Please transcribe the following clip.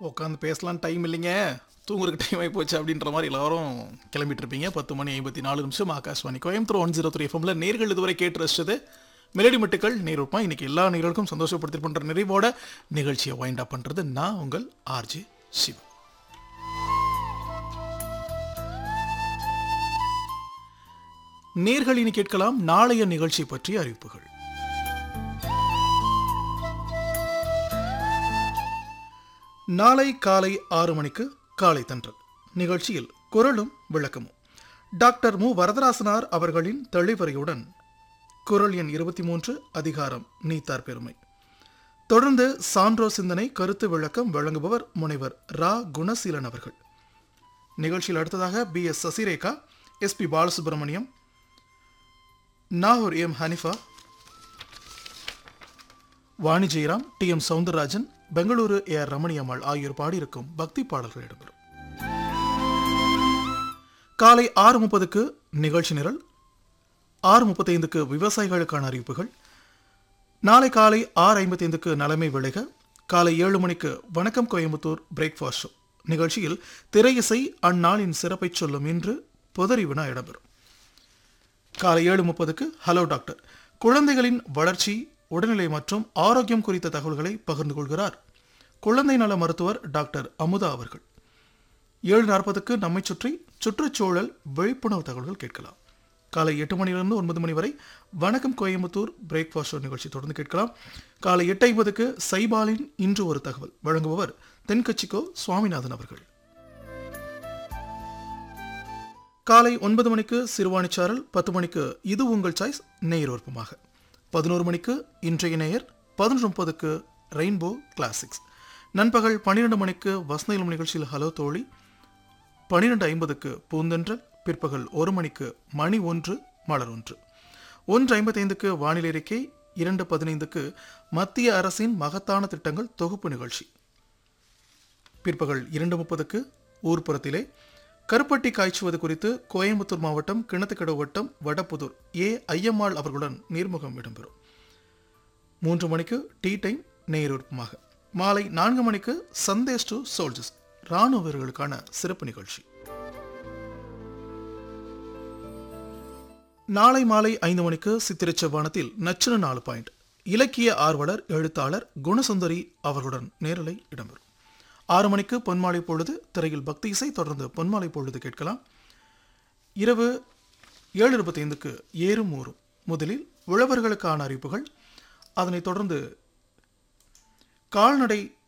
உட்காந்து பேசலாம் டைம் இல்லைங்க தூங்குறதுக்கு டைம் ஆகி போச்சு அப்படின்ற மாதிரி எல்லாரும் கிளம்பிட்டு இருப்பீங்க பத்து மணி ஐம்பத்தி நாலு நிமிஷம் Akashvani Coimbatore one zero three எஃப்எம்ல நேர்கள் இதுவரை கேட்டு ரசிச்சது மெலடி மட்டுக்கள் நேருப்பா இன்னைக்கு எல்லா நேர்களுக்கும் சந்தோஷப்படுத்தி பண்ற நிறைவோட நிகழ்ச்சியை வைண்ட் அப் பண்றது நான் உங்கள் ஆர்ஜே சிவா நேர்கள் இனி கேட்கலாம் நாளைய நிகழ்ச்சி பற்றிய அறிவிப்புகள் நாளை காலை ஆறு மணிக்கு காலை தன்றல் நிகழ்ச்சியில் குரலும் விளக்கமும் டாக்டர் மு வரதராசனார் அவர்களின் தெளிவரையுடன் குரல் எண் இருபத்தி மூன்று அதிகாரம் நீத்தார் பெருமை தொடர்ந்து சான்றோ சிந்தனை கருத்து விளக்கம் வழங்குபவர் முனைவர் ரா குணசீலன் அவர்கள் நிகழ்ச்சியில் அடுத்ததாக P S Sasirekha S P Balasubrahmanyam Nagore M Hanifa Vani Jayaram T M Soundararajan Bengaluru A R Ramani Ammal ஆகியோர் பாடியிருக்கும் பக்தி பாடல்கள் இடம்பெறும் காலை ஆறு முப்பதுக்கு நிகழ்ச்சி நிரல் ஆறு முப்பத்தைந்துக்கு விவசாயிகளுக்கான அறிவிப்புகள் நாளை காலை ஆறு ஐம்பத்தைந்துக்கு நலமை விளைக காலை ஏழு மணிக்கு வணக்கம் கோயம்புத்தூர் பிரேக்ஃபாஸ்ட் ஷோ நிகழ்ச்சியில் திரை இசை அந்நாளின் சிறப்பை சொல்லும் இன்று புதறி வினா இடம்பெறும் காலை ஏழு முப்பதுக்கு ஹலோ டாக்டர் குழந்தைகளின் வளர்ச்சி உடல்நிலை மற்றும் ஆரோக்கியம் குறித்த தகவல்களை பகிர்ந்து கொள்கிறார் குழந்தை நல மருத்துவர் டாக்டர் அமுதா அவர்கள் ஏழு நாற்பதுக்கு நம்மை சுற்றி சுற்றுச்சூழல் விழிப்புணர்வு தகவல்கள் கேட்கலாம் காலை எட்டு மணியிலிருந்து ஒன்பது மணி வரை வணக்கம் கோயம்புத்தூர் பிரேக்ஃபாஸ்ட் ஷோ நிகழ்ச்சி தொடர்ந்து கேட்கலாம் காலை எட்டு ஐம்பதுக்கு சைபாலின் இன்று ஒரு தகவல் வழங்குபவர் தென்கட்சிக்கோ சுவாமிநாதன் அவர்கள் காலை ஒன்பது மணிக்கு சிறுவாணிச்சாரல் பத்து மணிக்கு இது உங்கள் சாய்ஸ் நேயர் விருப்பமாக பதினோரு மணிக்கு இன்றைய நேயர் பதினொன்று முப்பதுக்கு ரெயின்போ கிளாசிக்ஸ் நண்பகல் பன்னிரெண்டு மணிக்கு வசந்த நிகழ்ச்சியில் ஹலோ தோழி பன்னிரெண்டு ஐம்பதுக்கு பூந்தென்றல் பிற்பகல் ஒரு மணிக்கு மணி ஒன்று மலர் ஒன்று ஒன்று ஐம்பத்தைந்துக்கு வானிலை அறிக்கை இரண்டு பதினைந்துக்கு மத்திய அரசின் மகத்தான திட்டங்கள் தொகுப்பு நிகழ்ச்சி பிற்பகல் இரண்டு முப்பதுக்கு ஊர்ப்புறத்திலே கருப்பட்டி காய்ச்சுவது குறித்து கோயம்புத்தூர் மாவட்டம் கிணத்துக்கடவு வட்டம் வடப்புதூர் ஏ ஐயம்மாள் அவர்களுடன் நேர்முகம் இடம்பெறும் மூன்று மணிக்கு டீ டைம் நேர் விருப்பமாக மாலை நான்கு மணிக்கு சந்தேஷ் டு சோல்ஜர்ஸ் ராணுவ வீரர்களுக்கான சிறப்பு நிகழ்ச்சி நாளை மாலை ஐந்து மணிக்கு சித்திரச்சவானத்தில் நச்சின நாலு பாயிண்ட் இலக்கிய ஆர்வலர் எழுத்தாளர் குணசுந்தரி அவர்களுடன் நேரலை இடம்பெறும் ஆறு மணிக்கு பொன்மாலை பொழுது திரையில் பக்தி இசை தொடர்ந்து பொன்மாலை பொழுது கேட்கலாம் இரவு ஏழு இருபத்தைந்துக்கு ஏறும் ஊறும் முதலில் உழவர்களுக்கான அறிவிப்புகள் அதனைத் தொடர்ந்து கால்நடை